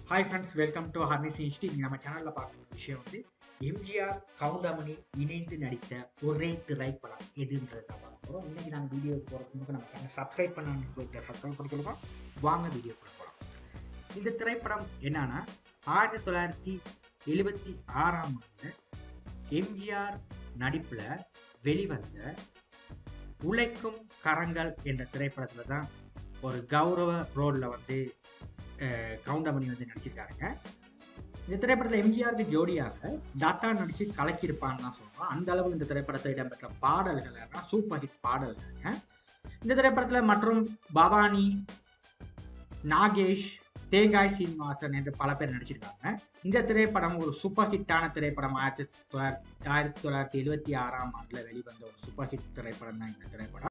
hi friends welcome to ஹர்னிஸ் இன்ஸ்டி இங்கே நம்ம சேனலில் பார்க்குற விஷயம் வந்து எம்ஜிஆர் கவுண்டமணி இணைந்து நடித்த ஒரே திரைப்படம் எதுன்றது தான் பார்க்க போகிறோம் இன்றைக்கி நாங்கள் வீடியோ போகிறதுக்கு முன்னாடி நம்ம சேனல் சப்ஸ்கிரைப் பண்ணாமல் போயிட்டு சப்ஸ்கிரைப் பண்ணிக்கொள்ளுவோம் வாங்க வீடியோ போகலாம் இந்த திரைப்படம் என்னன்னா ஆயிரத்தி தொள்ளாயிரத்தி எழுபத்தி ஆறாம் ஆண்டு எம்ஜிஆர் நடிப்பில் வெளிவந்த உழைக்கும் கரங்கள் என்ற திரைப்படத்தில் தான் ஒரு கௌரவ ரோலில் வந்து அஹ், கவுண்டமணி வந்து நடிச்சிருக்காருங்க இந்த திரைப்படத்தில் எம்ஜிஆருக்கு ஜோடியாக டாட்டா நடிச்சு கலக்கியிருப்பான்னு தான் சொல்கிறோம் அந்த அளவு இந்த திரைப்படத்தில் இடம்பெற்ற பாடல்கள் எல்லாம் சூப்பர் ஹிட் பாடல்கள்ங்க இந்த திரைப்படத்தில் மற்றும் பவானி நாகேஷ் தேங்காய் சீனிவாசன் என்று பல பேர் நடிச்சிருக்காங்க இந்த திரைப்படம் ஒரு சூப்பர் ஹிட்டான திரைப்படம் ஆயிரத்தி தொள்ளாயிரத்தி ஆயிரத்தி தொள்ளாயிரத்தி எழுபத்தி ஆறாம் ஆண்டில் வெளிவந்த ஒரு சூப்பர் ஹிட் திரைப்படம் தான் இந்த திரைப்படம்